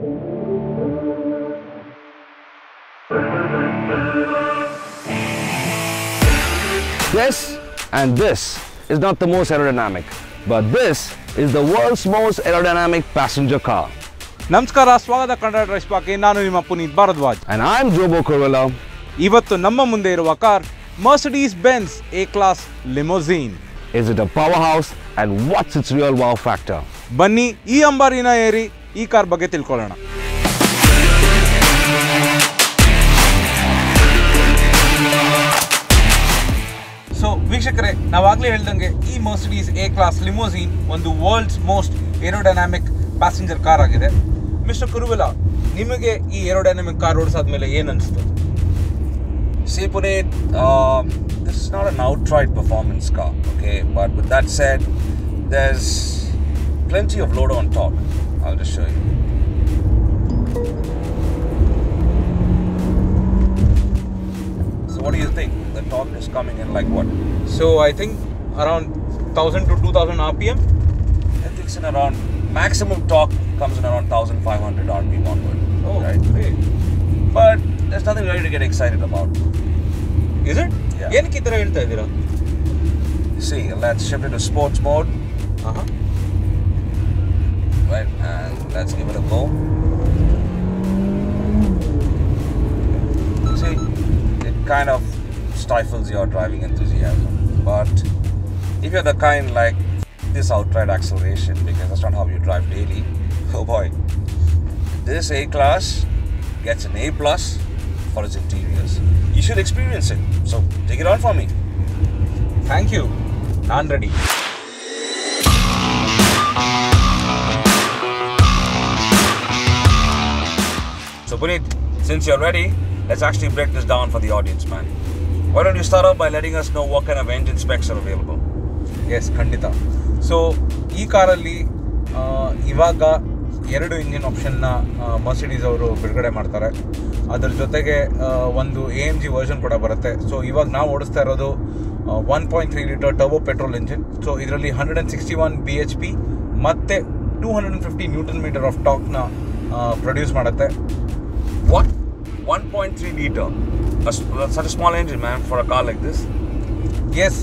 This and this is not the most aerodynamic, but this is the world's most aerodynamic passenger car. ನಮಸ್ಕಾರ ಸ್ವಾಗತ Kannada dries ಪಾಕಿ ನಾನು ನಿಮ್ಮ Puneeth Bharadwaj And I'm Jobo Kurvela. ಇವತ್ತು ನಮ್ಮ ಮುಂದೆ ಇರುವ car Mercedes Benz A Class limousine Is it a powerhouse and what's its real wow factor? ಬನ್ನಿ ಈ ಅಂಬಾರಿನ ಏರಿ ಈ ಕಾರ್ ಬಗ್ಗೆ ತಿಳ್ಕೊಳ್ಳೋಣ ಸೊ ವೀಕ್ಷಕರೇ ನಾವಾಗಲೇ ಹೇಳ್ದಂಗೆ ಈ ಮರ್ಸಿಡೀಸ್ ಎ ಕ್ಲಾಸ್ ಲಿಮೋಝೀನ್ ಒಂದು world's most aerodynamic passenger car ಆಗಿದೆ ಮಿಸ್ಟರ್ ಕುರುವೆಲ ನಿಮಗೆ ಈ ಏರೋಡೈನಾಮಿಕ್ ಕಾರ್ ಓಡಿಸಾದ್ಮೇಲೆ ಏನು ಅನಿಸ್ತು See, Puneet, um, this is not an outright performance car, okay? But with that said, there's plenty of load on torque. I'll just show you. So, what do you think? The torque is coming in like what? So I think around thousand to two thousand R P M I think it's in around maximum torque comes in around 1500 RPM onward, right? But there's nothing really to get excited about. Is it Yeah. ಏನಕ್ಕೆ ಈ ಥರ ಹೇಳ್ತಾ ಇದ್ದೀರಾ See, let's shift it to sports mode. ಹಾಂ right? And let's give it a go. See, it kind of stifles your driving enthusiasm. But if you're the kind like this outright acceleration, because that's not how you drive daily, oh boy, this A class gets an A plus for its interiors. You should experience it. So take it on for me. Thank you ನಾನು ready So, Puneet, since you're ready, let's actually break this down for the audience, man. Why don't you start off by letting us know what kind of engine specs are available? Yes ಖಂಡಿತ so ಈ ಕಾರಲ್ಲಿ ಆ, ಇವಾಗ ಎರಡು engine ಆಪ್ಷನ್ನ Mercedes ಅವರು ಬಿಡುಗಡೆ ಮಾಡ್ತಾರೆ ಅದ್ರ ಜೊತೆಗೆ ಆ, ಒಂದು ಎ ಎಮ್ ಜಿ ವರ್ಷನ್ ಕೂಡ ಬರುತ್ತೆ ಸೊ ಇವಾಗ ನಾವು ಓಡಿಸ್ತಾ ಇರೋದು one point three litre turbo petrol engine so ಇದರಲ್ಲಿ hundred and sixty one B H P ಮತ್ತು two hundred and fifty newton metre of ಟಾಕ್ನ ಪ್ರೊಡ್ಯೂಸ್ ಮಾಡುತ್ತೆ What? 1.3 liter. That's, that's such a small engine, man, for a car like this. Yes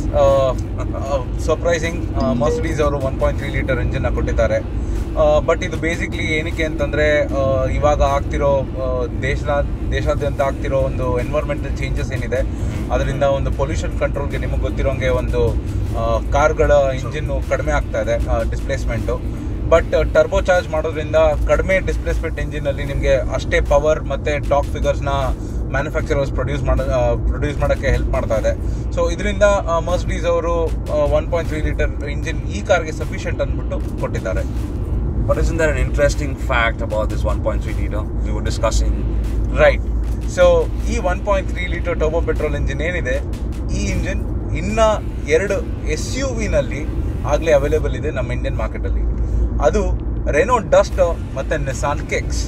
surprising Mercedes ಅವರು one point three litre ಇಂಜಿನ್ನ ಕೊಟ್ಟಿದ್ದಾರೆ but ಇದು basically ಏನಕ್ಕೆ ಅಂತಂದರೆ ಇವಾಗ ಆಗ್ತಿರೋ ಆ, ದೇಶದ ದೇಶಾದ್ಯಂತ ಆಗ್ತಿರೋ ಒಂದು ಎನ್ವೈರ್ಮೆಂಟಲ್ ಚೇಂಜಸ್ ಏನಿದೆ ಅದರಿಂದ ಒಂದು ಪೊಲ್ಯೂಷನ್ ಕಂಟ್ರೋಲ್ಗೆ ನಿಮಗೆ ಗೊತ್ತಿರೋಂಗೆ ಒಂದು ಕಾರ್ಗಳ ಇಂಜಿನ್ನು ಕಡಿಮೆ ಆಗ್ತಾ ಇದೆ ಡಿಸ್ಪ್ಲೇಸ್ಮೆಂಟು ಬಟ್ ಟರ್ಬೋ ಚಾರ್ಜ್ ಮಾಡೋದ್ರಿಂದ ಕಡಿಮೆ ಡಿಸ್ಪ್ಲೇಸ್ಮೆಂಟ್ ಇಂಜಿನಲ್ಲಿ ನಿಮಗೆ ಅಷ್ಟೇ ಪವರ್ ಮತ್ತು ಟಾಕ್ ಫಿಗರ್ಸ್ನ ಮ್ಯಾನುಫ್ಯಾಕ್ಚರರ್ಸ್ ಪ್ರೊಡ್ಯೂಸ್ ಮಾಡ ಪ್ರೊಡ್ಯೂಸ್ ಮಾಡೋಕ್ಕೆ ಹೆಲ್ಪ್ ಮಾಡ್ತಾ ಇದೆ ಸೊ ಇದರಿಂದ ಮರ್ಸಿಡೀಸ್ ಅವರು one point three litre engine ಈ ಕಾರ್ಗೆ ಸಫಿಷಿಯಂಟ್ ಅಂದ್ಬಿಟ್ಟು ಕೊಟ್ಟಿದ್ದಾರೆ But isn't there an interesting fact about this 1.3 liter we were discussing? Right so ಈ one point three litre turbo petrol engine ಏನಿದೆ ಈ ಇಂಜಿನ್ ಇನ್ನ ಎರಡು ಎಸ್ ಯು ವಿನಲ್ಲಿ ಆಗಲೇ ಅವೈಲೇಬಲ್ ಇದೆ ನಮ್ಮ ಇಂಡಿಯನ್ ಮಾರ್ಕೆಟಲ್ಲಿ ಅದು ರೆನೋ ಡಸ್ಟ್ ಮತ್ತು Nissan Kicks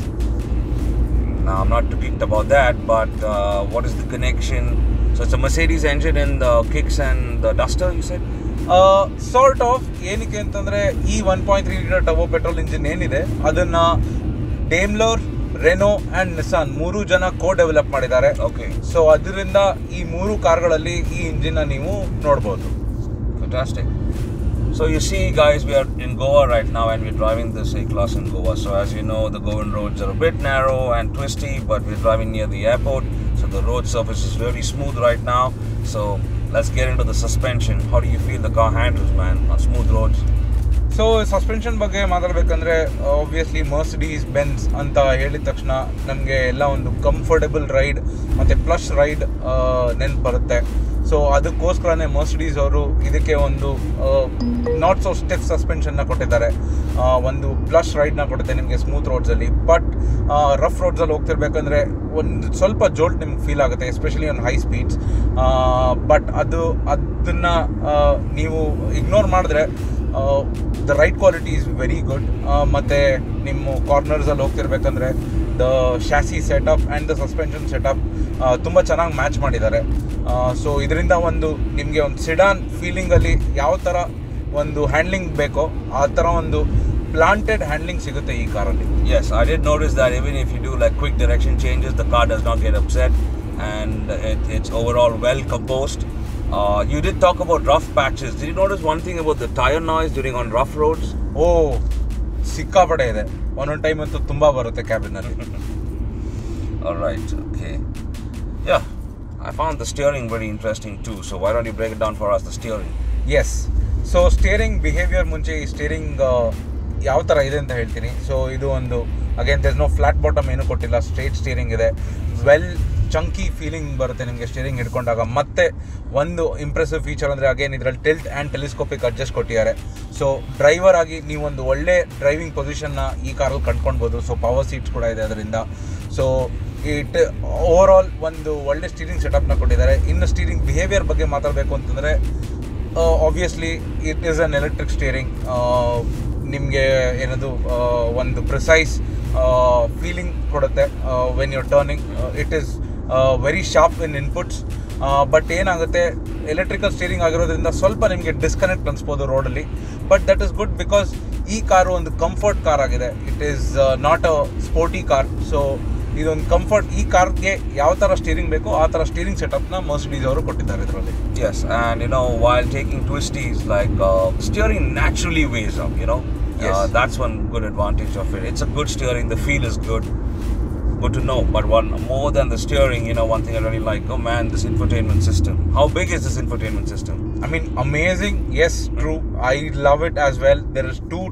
Now, I'm not to geeked about that, but uh, what is the connection? So, it's a Mercedes engine in the kicks and the Duster, you said? Sort of ಏನಕ್ಕೆ ಅಂತಂದ್ರೆ ಈ one point three litre turbo petrol engine ಏನಿದೆ ಅದನ್ನ Daimler Renault and Nissan ಮೂರು ಜನ co develop ಮಾಡಿದ್ದಾರೆ Okay, so ಅದರಿಂದ ಈ ಮೂರು ಕಾರ್ಗಳಲ್ಲಿ ಈ ಇಂಜಿನ್ ನೀವು ನೋಡ್ಬೋದು fantastic. So, you see, guys, we are in Goa right now and we're driving this A class in Goa. So, as you know, the Goan roads are a bit narrow and twisty, but we're driving near the airport. So, the road surface is really smooth right now. So, let's get into the suspension. How do you feel the car handles, man, on smooth roads? So suspension ಬಗ್ಗೆ ಮಾತಾಡಬೇಕಂದ್ರೆ obviously Mercedes Benz ಅಂತ ಹೇಳಿದ ತಕ್ಷಣ ನಮಗೆ ಎಲ್ಲ ಒಂದು comfortable ride ಮತ್ತು plush ride ನೆನ್ಪು ಬರುತ್ತೆ ಸೊ ಅದಕ್ಕೋಸ್ಕರನೇ ಮರ್ಸಿಡೀಸ್ ಅವರು ಇದಕ್ಕೆ ಒಂದು ನಾಟ್ ಸೊ ಸ್ಟಿಫ್ ಸಸ್ಪೆನ್ಷನ್ನ ಕೊಟ್ಟಿದ್ದಾರೆ ಆ, ಒಂದು ಪ್ಲಸ್ ರೈಡ್ನ ಕೊಡುತ್ತೆ ನಿಮಗೆ ಸ್ಮೂತ್ ರೋಡ್ಸಲ್ಲಿ ಬಟ್ ರಫ್ ರೋಡ್ಸಲ್ಲಿ ಹೋಗ್ತಿರ್ಬೇಕಂದ್ರೆ ಒಂದು ಸ್ವಲ್ಪ ಜೋಲ್ಟ್ ನಿಮ್ಗೆ ಫೀಲ್ ಆಗುತ್ತೆ especially on high speeds but ಅದು ಅದನ್ನು ನೀವು ಇಗ್ನೋರ್ ಮಾಡಿದ್ರೆ the ride quality is very good ಮತ್ತು ನಿಮ್ಮ ಕಾರ್ನರ್ಸಲ್ಲಿ ಹೋಗ್ತಿರ್ಬೇಕಂದ್ರೆ the chassis setup and the suspension setup ತುಂಬ ಚೆನ್ನಾಗಿ ಮ್ಯಾಚ್ ಮಾಡಿದ್ದಾರೆ ಸೊ ಇದರಿಂದ ಒಂದು ನಿಮಗೆ ಒಂದು ಸಿಡಾನ್ ಫೀಲಿಂಗಲ್ಲಿ ಯಾವ ಥರ ಒಂದು ಹ್ಯಾಂಡ್ಲಿಂಗ್ ಬೇಕೋ ಆ ಥರ ಒಂದು ಪ್ಲಾಂಟೆಡ್ ಹ್ಯಾಂಡ್ಲಿಂಗ್ ಸಿಗುತ್ತೆ ಈ ಕಾರಲ್ಲಿ Yes, I did notice that even if you do like quick direction changes, the car does not get upset and it, it's overall well composed. Uh, you did talk about rough patches. Did you notice one thing about the tire noise during on rough roads? ಓ ಸಿಕ್ಕಾಪಡೆ ಇದೆ ಒಂದೊಂದು time ಅಂತೂ ತುಂಬಾ ಬರುತ್ತೆ ಕ್ಯಾಬಿನಲ್ಲಿ All right, okay. Yeah, I found the steering very interesting too. So why don't you break it down for us, the steering? Yes so steering behaviour ಮುಂಚೆ ಈ steering ಯಾವ ಥರ ಇದೆ ಅಂತ ಹೇಳ್ತೀನಿ ಸೊ ಇದು ಒಂದು again there no flat bottom ಏನೂ ಕೊಟ್ಟಿಲ್ಲ ಸ್ಟ್ರೇಟ್ ಸ್ಟೇರಿಂಗ್ ಇದೆ ವೆಲ್ ಚಂಕಿ ಫೀಲಿಂಗ್ ಬರುತ್ತೆ ನಿಮಗೆ ಸ್ಟೇರಿಂಗ್ ಹಿಡ್ಕೊಂಡಾಗ ಮತ್ತೆ ಒಂದು ಇಂಪ್ರೆಸಿವ್ ಫೀಚರ್ ಅಂದರೆ ಅಗೇನ್ ಇದರಲ್ಲಿ ಟಿಲ್ಟ್ ಆ್ಯಂಡ್ ಟೆಲಿಸ್ಕೋಪಿಕ್ ಅಡ್ಜಸ್ಟ್ ಕೊಟ್ಟಿದ್ದಾರೆ ಸೊ ಡ್ರೈವರ್ ಆಗಿ ನೀವೊಂದು ಒಳ್ಳೆ ಡ್ರೈವಿಂಗ್ ಪೊಸಿಷನ್ನ ಈ ಕಾರಲ್ಲಿ ಕಂಡ್ಕೊಳ್ಬೋದು ಸೊ ಪವರ್ ಸೀಟ್ಸ್ ಕೂಡ ಇದೆ ಅದರಿಂದ ಸೊ ಇಟ್ ಓವರ್ ಆಲ್ ಒಂದು ಒಳ್ಳೆ ಸ್ಟೀರಿಂಗ್ ಸೆಟಪ್ನ ಕೊಟ್ಟಿದ್ದಾರೆ ಇನ್ನು ಸ್ಟೀರಿಂಗ್ ಬಿಹೇವಿಯರ್ ಬಗ್ಗೆ ಮಾತಾಡಬೇಕು ಅಂತಂದರೆ obviously it is an electric steering ನಿಮಗೆ ಏನದು ಆ, ಒಂದು ಪ್ರಿಸೈಸ್ ಫೀಲಿಂಗ್ ಕೊಡುತ್ತೆ when you're turning it is very sharp in inputs but ಏನಾಗುತ್ತೆ ಎಲೆಕ್ಟ್ರಿಕಲ್ ಸ್ಟೀರಿಂಗ್ ಆಗಿರೋದ್ರಿಂದ ಸ್ವಲ್ಪ ನಿಮಗೆ ಡಿಸ್ಕನೆಕ್ಟ್ ಅನಿಸ್ಬೋದು ರೋಡಲ್ಲಿ but that is good because ಈ ಕಾರು ಒಂದು ಕಂಫರ್ಟ್ ಕಾರ್ ಆಗಿದೆ it is not a sporty car so ಇದೊಂದು ಕಂಫರ್ಟ್ ಈ ಕಾರ್ಗೆ ಯಾವ ಥರ ಸ್ಟೀರಿಂಗ್ ಬೇಕೋ ಆ ಥರ ಸ್ಟೀರಿಂಗ್ ಸೆಟಪ್ನ ಮರ್ಸಿಡೀಸ್ ಅವರು ಕೊಟ್ಟಿದ್ದಾರೆ ಇದರಲ್ಲಿ Yes, and you know, while taking twisties, like uh, steering naturally weighs up, you know. Yes. Uh, that's one good advantage of it. It's a good steering. The feel is good. Good to know. But one more than the steering, you know, one thing I really like. Oh man, this infotainment system. How big is this infotainment system? I mean, amazing. Yes, true. I love it as well. There is two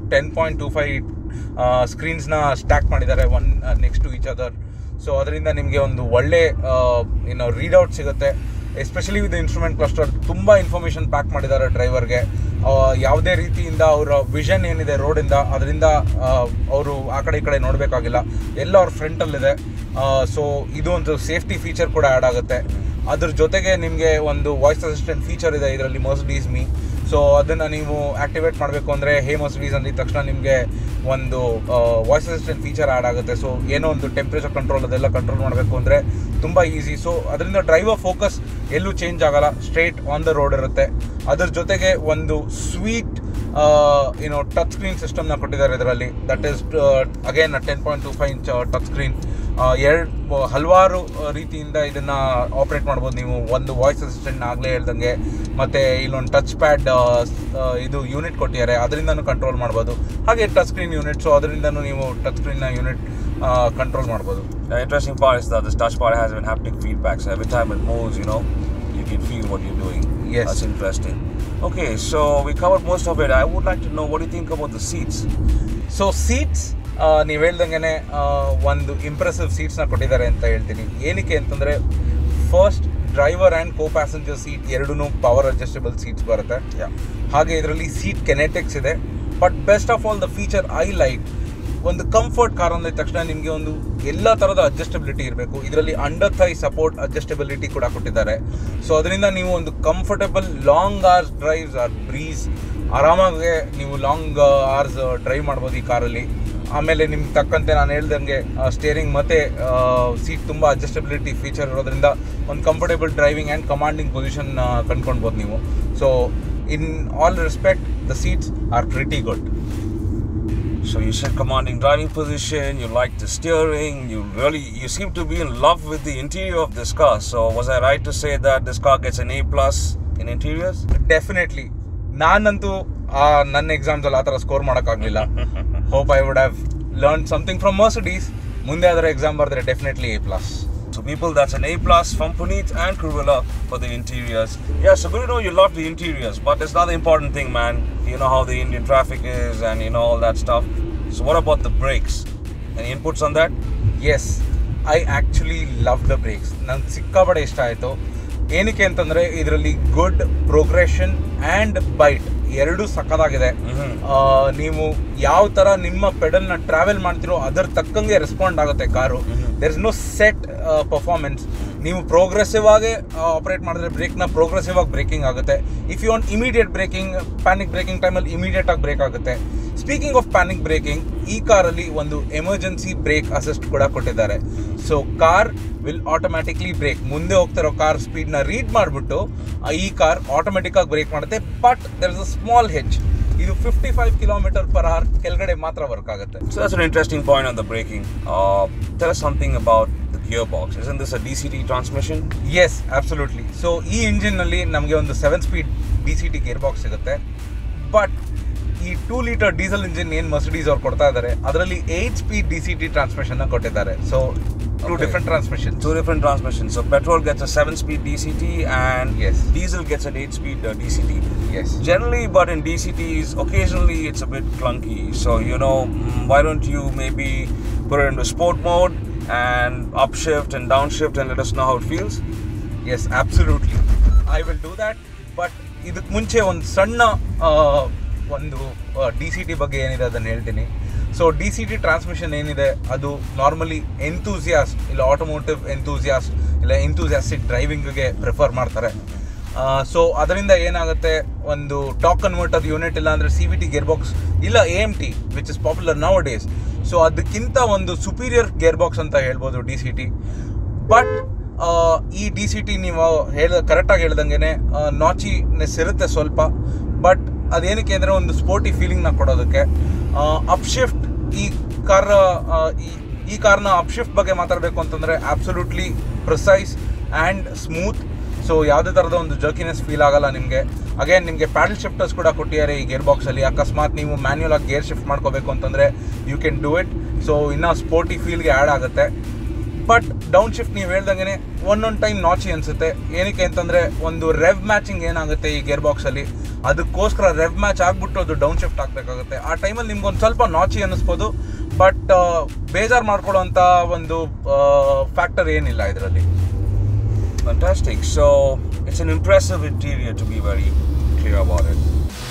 10.25 uh, ಸ್ಕ್ರೀನ್ಸ್ನ stack ಮಾಡಿದ್ದಾರೆ one next to each other so ಅದರಿಂದ ನಿಮಗೆ ಒಂದು ಒಳ್ಳೆ ಏನೋ readout ಸಿಗುತ್ತೆ especially with instrument cluster ತುಂಬ information pack ಮಾಡಿದ್ದಾರೆ ಡ್ರೈವರ್ಗೆ ಯಾವುದೇ ರೀತಿಯಿಂದ ಅವರ ವಿಷನ್ ಏನಿದೆ ರೋಡಿಂದ ಅದರಿಂದ ಅವರು ಆ ಕಡೆ ಈ ಕಡೆ ನೋಡಬೇಕಾಗಿಲ್ಲ ಎಲ್ಲ ಅವ್ರ ಫ್ರಂಟಲ್ಲಿದೆ ಸೊ ಇದು ಒಂದು ಸೇಫ್ಟಿ ಫೀಚರ್ ಕೂಡ ಆ್ಯಡ್ ಆಗುತ್ತೆ ಅದ್ರ ಜೊತೆಗೆ ನಿಮಗೆ ಒಂದು ವಾಯ್ಸ್ ಅಸಿಸ್ಟೆಂಟ್ ಫೀಚರ್ ಇದೆ ಇದರಲ್ಲಿ ಮರ್ಸಿಡೀಸ್ ಮೀ ಸೊ ಅದನ್ನು ನೀವು ಆಕ್ಟಿವೇಟ್ ಮಾಡಬೇಕು ಅಂದರೆ ಹೇ ಮರ್ಸಿಡೀಸ್ ಅಂದಿದ ತಕ್ಷಣ ನಿಮಗೆ ಒಂದು ವಾಯ್ಸ್ ಅಸಿಸ್ಟೆಂಟ್ ಫೀಚರ್ ಆ್ಯಡ್ ಆಗುತ್ತೆ ಸೊ ಏನೋ ಒಂದು ಟೆಂಪ್ರೇಚರ್ ಕಂಟ್ರೋಲ್ ಅದೆಲ್ಲ ಕಂಟ್ರೋಲ್ ಮಾಡಬೇಕು ಅಂದರೆ ತುಂಬ ಈಸಿ ಸೊ ಅದರಿಂದ ಡ್ರೈವರ್ ಫೋಕಸ್ ಎಲ್ಲೂ ಚೇಂಜ್ ಆಗಲ್ಲ ಸ್ಟ್ರೇಟ್ ಆನ್ ದ ರೋಡ್ ಇರುತ್ತೆ ಅದ್ರ ಜೊತೆಗೆ ಒಂದು ಸ್ವೀಟ್ ಏನೋ ಟಚ್ ಸ್ಕ್ರೀನ್ ಸಿಸ್ಟಮ್ನ ಕೊಟ್ಟಿದ್ದಾರೆ ಇದರಲ್ಲಿ that is again ten point two five inch touch screen ಎರಡು ಹಲವಾರು ರೀತಿಯಿಂದ ಇದನ್ನು ಆಪ್ರೇಟ್ ಮಾಡ್ಬೋದು ನೀವು ಒಂದು ವಾಯ್ಸ್ ಅಸಿಸ್ಟೆಂಟ್ ಆಗಲೇ ಹೇಳ್ದಂಗೆ ಮತ್ತು ಇಲ್ಲೊಂದು ಟಚ್ ಪ್ಯಾಡ್ ಇದು ಯೂನಿಟ್ ಕೊಟ್ಟಿದ್ದಾರೆ ಅದರಿಂದನೂ ಕಂಟ್ರೋಲ್ ಮಾಡ್ಬೋದು ಹಾಗೆ ಟಚ್ ಸ್ಕ್ರೀನ್ ಯೂನಿಟ್ ಸೊ ಅದರಿಂದನೂ ನೀವು ಟಚ್ ಸ್ಕ್ರೀನ್ನ ಯೂನಿಟ್ ಕಂಟ್ರೋಲ್ ಮಾಡ್ಬೋದು The interesting part is that this touch bar has an haptic feedback. So every time it moves, you know, you can feel what you're doing. Yes. That's interesting. Okay, so we covered most of it. I would like to know what do you think about the seats? So seats ನೀವು ಹೇಳ್ದಂಗೆ ಒಂದು impressive ಸೀಟ್ಸ್ನ ಕೊಟ್ಟಿದ್ದಾರೆ ಅಂತ ಹೇಳ್ತೀನಿ ಏನಕ್ಕೆ ಅಂತಂದರೆ first driver and co passenger seat ಎರಡೂ power adjustable seats ಬರುತ್ತೆ Yeah. ಹಾಗೆ ಇದರಲ್ಲಿ ಸೀಟ್ ಕೆನೆಟಿಕ್ಸ್ ಇದೆ but best of all the feature I like ಒಂದು ಕಂಫರ್ಟ್ ಕಾರ್ ಅಂದ ತಕ್ಷಣ ನಿಮಗೆ ಒಂದು ಎಲ್ಲ ಥರದ ಅಡ್ಜಸ್ಟಬಿಲಿಟಿ ಇರಬೇಕು ಇದರಲ್ಲಿ ಅಂಡರ್ ಥೈ ಸಪೋರ್ಟ್ ಅಡ್ಜಸ್ಟಬಿಲಿಟಿ ಕೂಡ ಕೊಟ್ಟಿದ್ದಾರೆ ಸೊ ಅದರಿಂದ ನೀವು ಒಂದು comfortable long hours drives are breeze ಆರಾಮಾಗಿ ನೀವು ಲಾಂಗ್ ಅವರ್ಸ್ ಡ್ರೈವ್ ಮಾಡ್ಬೋದು ಈ ಕಾರಲ್ಲಿ ಆಮೇಲೆ ನಿಮ್ಗೆ ತಕ್ಕಂತೆ ನಾನು ಹೇಳ್ದಂಗೆ ಸ್ಟೇರಿಂಗ್ ಮತ್ತು ಸೀಟ್ ತುಂಬ ಅಡ್ಜಸ್ಟಬಿಲಿಟಿ ಫೀಚರ್ ಇರೋದ್ರಿಂದ ಒಂದು comfortable driving and commanding position ಕಂಡ್ಕೊಳ್ಬೋದು ನೀವು so in all respect the seats are pretty good So you said commanding driving position, you like the steering, you really you seem to be in love with the interior of this car. So was I right to say that this car gets an A plus in interiors? Definitely ನಾನಂತೂ ಆ ನನ್ನ ಎಕ್ಸಾಮ್ಸಲ್ಲಿ ಆ ಥರ score ಮಾಡೋಕ್ಕಾಗಲಿಲ್ಲ hope I would have learn something from Mercedes ಮುಂದೆ ಅದರ exam ಬರೆದ್ರೆ definitely A plus So people, that's an A plus from Puneet and Kurula for the interiors. Yeah, so good to know you love the interiors, but it's not the important thing, man. You know how the Indian traffic is and you know all that stuff. So what about the brakes? Any inputs on that? Yes I actually love the brakes ನಂಗೆ ಸಿಕ್ಕಾಪಡೆ ಇಷ್ಟ ಆಯಿತು ಏನಕ್ಕೆ ಅಂತಂದರೆ ಇದರಲ್ಲಿ good progression and byte ಎರಡೂ ಸಕ್ಕದಾಗಿದೆ Mhm. ಆ, ನೀವು ಯಾವ ಥರ ನಿಮ್ಮ ಪೆಡಲ್ನ ಟ್ರಾವೆಲ್ ಮಾಡ್ತಿರೋ ಅದರ ತಕ್ಕಂಗೆ ರೆಸ್ಪಾಂಡ್ ಆಗುತ್ತೆ car Mhm. There is no set performance ನೀವು ಪ್ರೋಗ್ರೆಸಿವ್ ಆಗಿ ಆಪರೇಟ್ ಮಾಡಿದ್ರೆ ಬ್ರೇಕ್ನ ಪ್ರೋಗ್ರೆಸಿವ್ ಆಗಿ ಬ್ರೇಕಿಂಗ್ ಆಗುತ್ತೆ if you want immediate braking panic braking ಟೈಮಲ್ಲಿ ಇಮಿಡಿಯೇಟ್ ಆಗಿ ಬ್ರೇಕ್ ಆಗುತ್ತೆ ಸ್ಪೀಕಿಂಗ್ ಆಫ್ ಪ್ಯಾನಿಕ್ ಬ್ರೇಕಿಂಗ್ ಈ ಕಾರಲ್ಲಿ ಒಂದು ಎಮರ್ಜೆನ್ಸಿ ಬ್ರೇಕ್ ಅಸಿಸ್ಟ್ ಕೂಡ ಕೊಟ್ಟಿದ್ದಾರೆ so car will automatically brake ಮುಂದೆ ಹೋಗ್ತಿರೋ ಕಾರ್ ಸ್ಪೀಡ್ನ ರೀಡ್ ಮಾಡಿಬಿಟ್ಟು ಈ ಕಾರ್ ಆಟೋಮೆಟಿಕ್ ಆಗಿ ಬ್ರೇಕ್ ಮಾಡುತ್ತೆ but there is a small ಹೆಚ್ ಇದು fifty five kilometre per hour ಕೆಳಗಡೆ ಮಾತ್ರ ವರ್ಕ್ ಆಗುತ್ತೆ So that's an interesting point on the braking. Uh, tell us something about the gearbox. Isn't this a DCT transmission? Yes absolutely so ಈ ಇಂಜಿನ್ನಲ್ಲಿ ನಮಗೆ ಒಂದು seven speed D C T gear box ಸಿಗುತ್ತೆ but ಈ two litre diesel engine ಏನು Mercedes ಅವ್ರು ಕೊಡ್ತಾ ಇದ್ದಾರೆ ಅದರಲ್ಲಿ eight speed D C T transmission ಕೊಟ್ಟಿದ್ದಾರೆ so two Okay. Different transmission Two different transmissions. So petrol gets a seven-speed DCT and Yes. diesel gets an eight-speed uh, DCT. Yes Generally, but in DCTs, occasionally it's a bit clunky. So you know, mm, why don't you maybe put it into sport mode and upshift and downshift and let us know how it feels? Yes absolutely I will do that but ಇದಕ್ಕೆ ಮುಂಚೆ ಒಂದು ಸಣ್ಣ ಆ, ಒಂದು D C T ಬಗ್ಗೆ ಏನಿದೆ ಅದನ್ನು ಹೇಳ್ತೀನಿ so D C T transmission ಏನಿದೆ ಅದು ನಾರ್ಮಲಿ ಎಂತೂಸಿಯಾಸ್ ಇಲ್ಲ ಆಟೋಮೋಟಿವ್ ಎಂತೂಸಿಯಾಸ್ ಇಲ್ಲ ಎಂತೂಸಿಯಾಸ್ಟಿಕ್ ಡ್ರೈವಿಂಗ್ಗೆ ಪ್ರಿಫರ್ ಮಾಡ್ತಾರೆ ಸೊ ಅದರಿಂದ ಏನಾಗುತ್ತೆ ಒಂದು ಟಾಕ್ ಕನ್ವರ್ಟರ್ ಯೂನಿಟ್ ಇಲ್ಲ ಅಂದರೆ C V T gear box ಇಲ್ಲ A M T which is popular nowadays so ಅದಕ್ಕಿಂತ ಒಂದು ಸುಪೀರಿಯರ್ ಗೇರ್ ಬಾಕ್ಸ್ ಅಂತ ಹೇಳ್ಬೋದು ಡಿ ಸಿ ಟಿ ಬಟ್ ಈ ಡಿ ಸಿ ಟಿ ನೀವು ಹೇಳ ಕರೆಕ್ಟಾಗಿ ಹೇಳ್ದಂಗೆ ನಾಚಿನೆಸ್ ಇರುತ್ತೆ ಸ್ವಲ್ಪ ಬಟ್ ಅದೇನಕ್ಕೆ ಅಂದರೆ ಒಂದು ಸ್ಪೋರ್ಟಿ ಫೀಲಿಂಗ್ನ ಕೊಡೋದಕ್ಕೆ ಅಪ್ಶಿಫ್ಟ್ ಈ ಕಾರ್ ಈ ಕಾರ್ನ ಅಪ್ಶಿಫ್ಟ್ ಬಗ್ಗೆ ಮಾತಾಡಬೇಕು ಅಂತಂದರೆ absolutely precise and smooth so ಯಾವುದೇ ಥರದ ಒಂದು ಜರ್ಕಿನೆಸ್ ಫೀಲ್ ಆಗಲ್ಲ ನಿಮಗೆ ಅಗೇನ್ ನಿಮಗೆ ಪ್ಯಾಡಲ್ ಶಿಫ್ಟರ್ಸ್ ಕೂಡ ಕೊಟ್ಟಿದ್ದಾರೆ ಈ ಗೇರ್ ಬಾಕ್ಸಲ್ಲಿ ಅಕಸ್ಮಾತ್ ನೀವು ಮ್ಯಾನ್ಯುಯಲ್ ಆಗಿ ಗೇರ್ ಶಿಫ್ಟ್ ಮಾಡ್ಕೋಬೇಕು ಅಂತಂದರೆ you can do it so ಇನ್ನೂ ಸ್ಪೋರ್ಟಿ ಫೀಲ್ಗೆ ಆ್ಯಡ್ ಆಗುತ್ತೆ ಬಟ್ ಡೌನ್ ಶಿಫ್ಟ್ ನೀವು ಹೇಳ್ದಂಗೆ ಒಂದೊಂದು ಟೈಮ್ ನಾಚಿ ಅನಿಸುತ್ತೆ ಏನಕ್ಕೆ ಅಂತಂದರೆ ಒಂದು ರೆವ್ ಮ್ಯಾಚಿಂಗ್ ಏನಾಗುತ್ತೆ ಈ ಗೇರ್ ಬಾಕ್ಸಲ್ಲಿ ಅದಕ್ಕೋಸ್ಕರ ರೆವ್ ಮ್ಯಾಚ್ ಆಗ್ಬಿಟ್ಟು ಅದು ಡೌನ್ ಶಿಫ್ಟ್ ಆಗಬೇಕಾಗುತ್ತೆ ಆ ಟೈಮಲ್ಲಿ ನಿಮ್ಗೆ ಒಂದು ಸ್ವಲ್ಪ ನಾಚಿ ಅನ್ನಿಸ್ಬೋದು ಬಟ್ ಬೇಜಾರು ಮಾಡ್ಕೊಳ್ಳೋಂಥ ಒಂದು ಫ್ಯಾಕ್ಟರ್ ಏನಿಲ್ಲ ಇದರಲ್ಲಿ Fantastic. So it's an impressive interior to be very clear about it.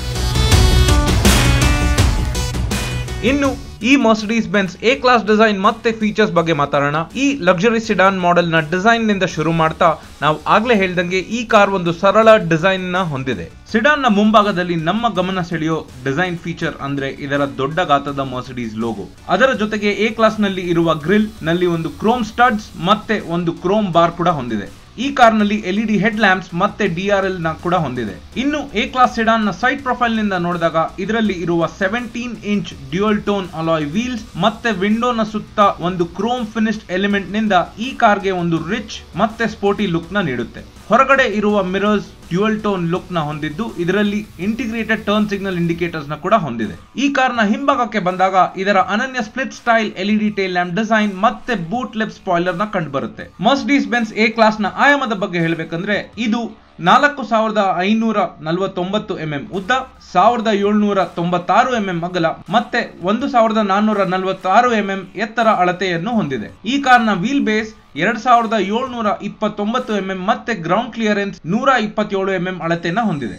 ಇನ್ನು ಈ Mercedes Benz A Class design ಮತ್ತೆ ಫೀಚರ್ಸ್ ಬಗ್ಗೆ ಮಾತಾಡೋಣ ಈ ಲಕ್ಸುರಿ ಸಿಡಾನ್ ಮಾಡೆಲ್ ನ ಡಿಸೈನ್ ನಿಂದ ಶುರು ಮಾಡ್ತಾ ನಾವು ಆಗ್ಲೇ ಹೇಳ್ದಂಗೆ ಈ ಕಾರ್ ಒಂದು ಸರಳ ಡಿಸೈನ್ ನ ಹೊಂದಿದೆ ಸಿಡಾನ್ ನ ಮುಂಭಾಗದಲ್ಲಿ ನಮ್ಮ ಗಮನ ಸೆಳೆಯೋ ಡಿಸೈನ್ ಫೀಚರ್ ಅಂದ್ರೆ ಇದರ ದೊಡ್ಡ ಗಾತ್ರದ ಮರ್ಸಿಡೀಸ್ ಲೋಗೋ ಅದರ ಜೊತೆಗೆ ಎ ಕ್ಲಾಸ್ ನಲ್ಲಿ ಇರುವ ಗ್ರಿಲ್ ನಲ್ಲಿ ಒಂದು ಕ್ರೋಮ್ ಸ್ಟಡ್ಸ್ ಮತ್ತೆ ಒಂದು ಕ್ರೋಮ್ ಬಾರ್ ಕೂಡ ಹೊಂದಿದೆ ಈ ಕಾರ್ನಲ್ಲಿ ಎಲ್ಇಡಿ ಹೆಡ್ ಲ್ಯಾಂಪ್ಸ್ ಮತ್ತೆ ಡಿಆರ್ಎಲ್ ನ ಕೂಡ ಹೊಂದಿದೆ ಇನ್ನು ಎ ಕ್ಲಾಸ್ ಸೆಡಾನ್ ನ ಸೈಡ್ ಪ್ರೊಫೈಲ್ ನಿಂದ ನೋಡಿದಾಗ ಇದರಲ್ಲಿ ಇರುವ seventeen inch dual tone alloy wheels ಮತ್ತೆ ವಿಂಡೋನ ಸುತ್ತ ಒಂದು ಕ್ರೋಮ್ ಫಿನಿಶ್ಡ್ ಎಲಿಮೆಂಟ್ ನಿಂದ ಈ ಕಾರ್ಗೆ ಒಂದು ರಿಚ್ ಮತ್ತೆ ಸ್ಪೋರ್ಟಿ ಲುಕ್ ನ ನೀಡುತ್ತೆ ಹೊರಗಡೆ ಇರುವ ಮಿರರ್ಸ್ ಡ್ಯುಯಲ್ ಟೋನ್ ಲುಕ್ ನ ಹೊಂದಿದ್ದು ಇದರಲ್ಲಿ ಇಂಟಿಗ್ರೇಟೆಡ್ ಟರ್ನ್ ಸಿಗ್ನಲ್ ಇಂಡಿಕೇಟರ್ಸ್ ನ ಕೂಡ ಹೊಂದಿದೆ ಈ ಕಾರ್ನ ಹಿಂಭಾಗಕ್ಕೆ ಬಂದಾಗ ಇದರ ಅನನ್ಯ split style LED tail lamp design ಮತ್ತೆ ಬೂಟ್ ಲೆಪ್ ಸ್ಪಾಯ್ಲರ್ ನ ಕಂಡು ಬರುತ್ತೆ ಮರ್ಸಿಡೀಸ್ ಬೆನ್ಸ್ ಎ ಕ್ಲಾಸ್ ನ ಆಯಾಮದ ಬಗ್ಗೆ ಹೇಳಬೇಕಂದ್ರೆ ಇದು ನಾಲ್ಕು ಸಾವಿರದ ಐನೂರ ನಲವತ್ತೊಂಬತ್ತು ಎಂಎಂ ಉದ್ದ ಸಾವಿರದ ಏಳ್ನೂರ ತೊಂಬತ್ತಾರು ಎಂಎಂ ಅಗಲ ಮತ್ತೆ ಒಂದು ಸಾವಿರದ ನಾನ್ನೂರ ನಲವತ್ತಾರು ಎಂಎಂ ಎತ್ತರ ಅಳತೆಯನ್ನು ಹೊಂದಿದೆ ಈ ಕಾರ್ನ ವೀಲ್ ಬೇಸ್ ಎರಡ್ ಸಾವಿರದ ಏಳ್ನೂರ ಇಪ್ಪತ್ತೊಂಬತ್ತು ಎಂಎಂ ಮತ್ತೆ ಗ್ರೌಂಡ್ ಕ್ಲಿಯರೆನ್ಸ್ ನೂರ ಇಪ್ಪತ್ತೇಳು ಎಂಎಂ ಅಳತೆಯನ್ನ ಹೊಂದಿದೆ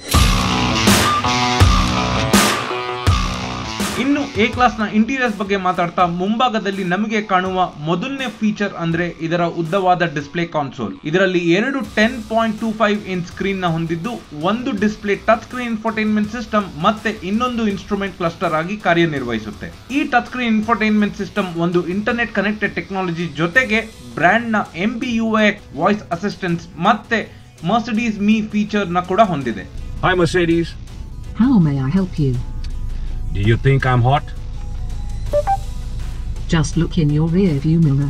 ಇನ್ನು ಎ ಕ್ಲಾಸ್ ನ ಇಂಟೀರಿಯರ್ಸ್ ಬಗ್ಗೆ ಮಾತಾಡ್ತಾ ಮುಂಭಾಗದಲ್ಲಿ ನಮಗೆ ಕಾಣುವ ಮೊದಲನೇ ಫೀಚರ್ ಅಂದ್ರೆ ಇದರ ಉದ್ದವಾದ ಡಿಸ್ಪ್ಲೇ ಕಾನ್ಸೋಲ್ ಇದರಲ್ಲಿ ಎರಡು ten point two five inch screen ನ ಹೊಂದಿದ್ದು ಒಂದು display touch screen infotainment system ಮತ್ತೆ ಇನ್ನೊಂದು ಇನ್ಸ್ಟ್ರೂಮೆಂಟ್ ಕ್ಲಸ್ಟರ್ ಆಗಿ ಕಾರ್ಯನಿರ್ವಹಿಸುತ್ತೆ ಈ ಟಚ್ ಸ್ಕ್ರೀನ್ ಇನ್ಫೋಟೈನ್ಮೆಂಟ್ ಸಿಸ್ಟಮ್ ಒಂದು ಇಂಟರ್ನೆಟ್ ಕನೆಕ್ಟೆಡ್ ಟೆಕ್ನಾಲಜಿ ಜೊತೆಗೆ ಬ್ರ್ಯಾಂಡ್ ನ M B U voice assistance ಮತ್ತೆ ಮರ್ಸಿಡೀಸ್ ಮೀ ಫೀಚರ್ ನ ಕೂಡ ಹೊಂದಿದೆ Hi Mercedes. How may I help you? Do you think I'm hot? Just look in your rear view mirror.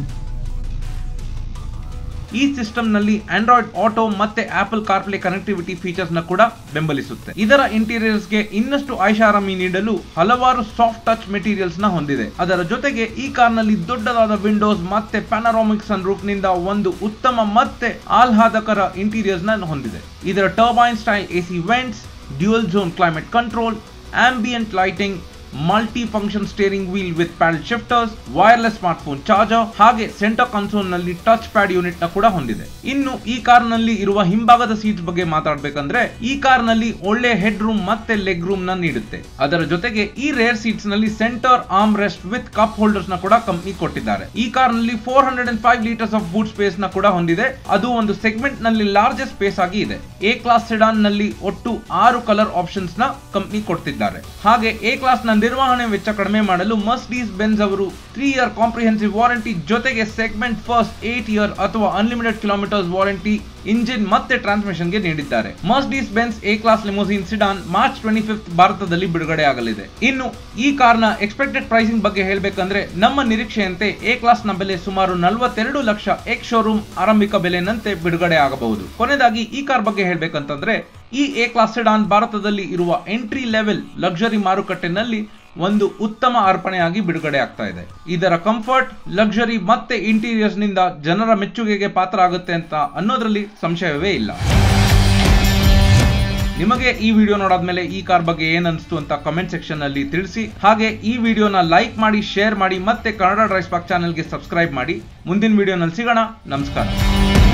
ಈ system ನಲ್ಲಿ Android Auto ಮತ್ತೆ Apple CarPlay connectivity features ನ ಕೂಡ ಬೆಂಬಲಿಸುತ್ತೆ ಇದರ ಇಂಟೀರಿಯರ್ಸ್ ಗೆ ಇನ್ನಷ್ಟು ಐಷಾರಾಮಿ ನೀಡಲು ಹಲವಾರು ಸಾಫ್ಟ್ ಟಚ್ ಮೆಟೀರಿಯಲ್ಸ್ ನ ಹೊಂದಿದೆ ಅದರ ಜೊತೆಗೆ ಈ ಕಾರ್ನಲ್ಲಿ ದೊಡ್ಡದಾದ ವಿಂಡೋಸ್ ಮತ್ತೆ ಪ್ಯಾನರಾಮಿಕ್ ಸನ್ ರೂಫ್ ನಿಂದ ಒಂದು ಉತ್ತಮ ಮತ್ತೆ ಆಹ್ಲಾದಕರ ಇಂಟೀರಿಯರ್ಸ್ ನ ಹೊಂದಿದೆ ಇದರ turbine style AC vents dual zone climate control ambient lighting multi function steering wheel with paddle shifters wireless smartphone charger ಹಾಗೆ ಸೆಂಟರ್ ಕನ್ಸೋಲ್ ನಲ್ಲಿ ಟಚ್ ಪ್ಯಾಡ್ ಯೂನಿಟ್ ನ ಕೂಡ ಹೊಂದಿದೆ ಇನ್ನು ಈ ಕಾರ್ ನಲ್ಲಿ ಇರುವ ಹಿಂಭಾಗದ ಸೀಟ್ಸ್ ಬಗ್ಗೆ ಮಾತಾಡ್ಬೇಕಂದ್ರೆ ಈ ಕಾರ್ ನಲ್ಲಿ ಒಳ್ಳೆ ಹೆಡ್ ರೂಮ್ ಮತ್ತೆ ಲೆಗ್ ರೂಮ್ ನ ನೀಡುತ್ತೆ ಅದರ ಜೊತೆಗೆ ಈ ರೇರ್ ಸೀಟ್ಸ್ ನಲ್ಲಿ centre armrest with cup holders ನ ಕೂಡ ಕಂಪನಿ ಕೊಟ್ಟಿದ್ದಾರೆ ಈ ಕಾರ್ ನಲ್ಲಿ four hundred and five litres of boot space ನ ಕೂಡ ಹೊಂದಿದೆ ಅದು ಒಂದು ಸೆಗ್ಮೆಂಟ್ ನಲ್ಲಿ ಲಾರ್ಜೆಸ್ಟ್ ಸ್ಪೇಸ್ ಆಗಿ ಇದೆ ಎ ಕ್ಲಾಸ್ ಸೆಡಾನ್ ನಲ್ಲಿ ಒಟ್ಟು ಆರು ಕಲರ್ ಆಪ್ಷನ್ಸ್ ನ ಕಂಪನಿ ಕೊಡ್ತಿದ್ದಾರೆ ಹಾಗೆ ಎ ಕ್ಲಾಸ್ ನ ನಿರ್ವಹಣೆ ವೆಚ್ಚ ಕಡಿಮೆ ಮಾಡಲು ಮರ್ಸಿಡೀಸ್ ಬೆನ್ಸ್ ಅವರು ತ್ರೀ ಇಯರ್ ಕಾಂಪ್ರಿಹೆನ್ಸಿವ್ ವಾರಂಟಿ ಜೊತೆಗೆ ಸೆಗ್ಮೆಂಟ್ ಫಸ್ಟ್ ಏಟ್ ಇಯರ್ ಅಥವಾ ಅನ್ಲಿಮಿಟೆಡ್ ಕಿಲೋಮೀಟರ್ಸ್ ವಾರಂಟಿ ಇಂಜಿನ್ ಮತ್ತೆ ಟ್ರಾನ್ಸ್ಮಿಷನ್ಗೆ ನೀಡಿದ್ದಾರೆ Mercedes Benz A class limousine sedan March twenty fifth ಭಾರತದಲ್ಲಿ ಬಿಡುಗಡೆ ಆಗಲಿದೆ ಇನ್ನು ಈ ಕಾರ್ನ ಎಕ್ಸ್ಪೆಕ್ಟೆಡ್ ಪ್ರೈಸಿಂಗ್ ಬಗ್ಗೆ ಹೇಳಬೇಕಂದ್ರೆ ನಮ್ಮ ನಿರೀಕ್ಷೆಯಂತೆ ಎ ಕ್ಲಾಸ್ ನ ಬೆಲೆ ಸುಮಾರು ನಲವತ್ತೆರಡು ಲಕ್ಷ ಎಕ್ಸ್ ಶೋರೂಮ್ ಆರಂಭಿಕ ಬೆಲೆನಂತೆ ಬಿಡುಗಡೆ ಆಗಬಹುದು ಕೊನೆಯದಾಗಿ ಈ ಕಾರ್ ಬಗ್ಗೆ ಹೇಳ್ಬೇಕಂತಂದ್ರೆ ಈ ಎ ಕ್ಲಾಸ್ ಸಿಡಾನ್ ಭಾರತದಲ್ಲಿ ಇರುವ ಎಂಟ್ರಿ ಲೆವೆಲ್ ಲಕ್ಸುರಿ ಮಾರುಕಟ್ಟೆನಲ್ಲಿ ಒಂದು ಉತ್ತಮ ಅರ್ಪಣೆಯಾಗಿ ಬಿಡುಗಡೆ ಆಗ್ತಾ ಇದೆ ಇದರ ಕಂಫರ್ಟ್ ಲಕ್ಸುರಿ ಮತ್ತೆ ಇಂಟೀರಿಯರ್ಸ್ ನಿಂದ ಜನರ ಮೆಚ್ಚುಗೆಗೆ ಪಾತ್ರ ಆಗುತ್ತೆ ಅಂತ ಅನ್ನೋದ್ರಲ್ಲಿ ಸಂಶಯವೇ ಇಲ್ಲ ನಿಮಗೆ ಈ ವಿಡಿಯೋ ನೋಡಾದ್ಮೇಲೆ ಈ ಕಾರ್ ಬಗ್ಗೆ ಏನ್ ಅನಿಸ್ತು ಅಂತ ಕಮೆಂಟ್ ಸೆಕ್ಷನ್ ಅಲ್ಲಿ ತಿಳಿಸಿ ಹಾಗೆ ಈ ವಿಡಿಯೋನ ಲೈಕ್ ಮಾಡಿ ಶೇರ್ ಮಾಡಿ ಮತ್ತೆ ಕನ್ನಡ ಡ್ರೈಸ್ ಪಾಕ್ ಚಾನೆಲ್ಗೆ ಸಬ್ಸ್ಕ್ರೈಬ್ ಮಾಡಿ ಮುಂದಿನ ವಿಡಿಯೋನಲ್ಲಿ ಸಿಗೋಣ ನಮಸ್ಕಾರ